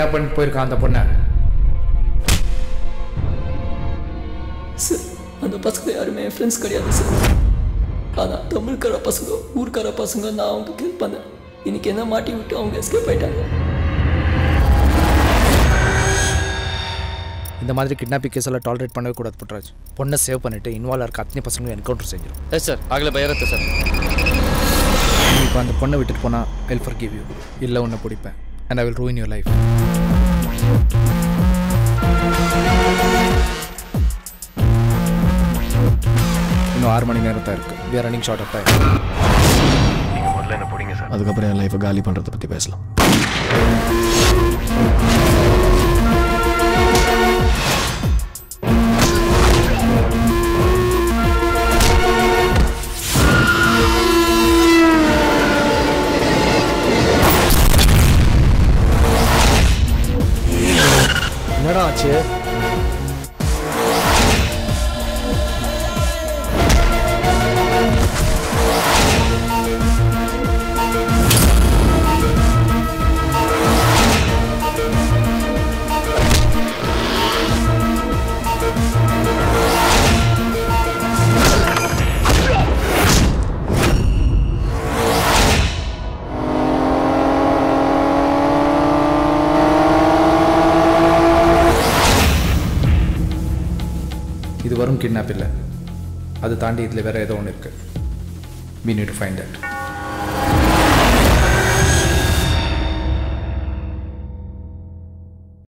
kidnap பண்ணிட்டு போயிருக்கான் அந்த பொண்ணை சார் அந்த பசங்க யாருமே என் ஃப்ரெண்ட்ஸ் கிடையாது சார் ஆனால் தமிழ்கார பசங்க ஊர்க்கார பசங்க நான் அவங்களுக்கு ஹெல்ப் பண்ணேன் இன்னைக்கு என்ன மாட்டி விட்டு அவங்க எஸ்கேப் ஆயிட்டாங்க இந்த மாதிரி கிட்னாப்பிங் கேஸ் எல்லாம் டாலரேட் பண்ணவே கூடாது புட்ராஜ் பொண்ணை சேவ் பண்ணிட்டு இன்வால்வ் இருக்க அத்தனை பசங்களும் என்கவுண்டர் செஞ்சிடும் ಎಸ್ ಸರ್ ಆಗಲೇ ಬೈರತ್ತೆ ಸರ್ இப்போ அந்த பொண்ணை விட்டுட்டு போனால் ஹெல்ப் ஃபார் கிவ் யூ இல்லை உன்னை பிடிப்பேன் and I will ruin your life இன்னும் ஆறு மணி நேரம் தான் இருக்குது we are running short of time அதுக்கப்புறம் என் லைஃப்பை காலி பண்ணுறதை பற்றி பேசலாம் என்னடா ஆச்சு இது வரும் கிட்னாப் இல்லை அது தாண்டி இதில் வேற ஏதோ ஒன்று இருக்குது we need to find that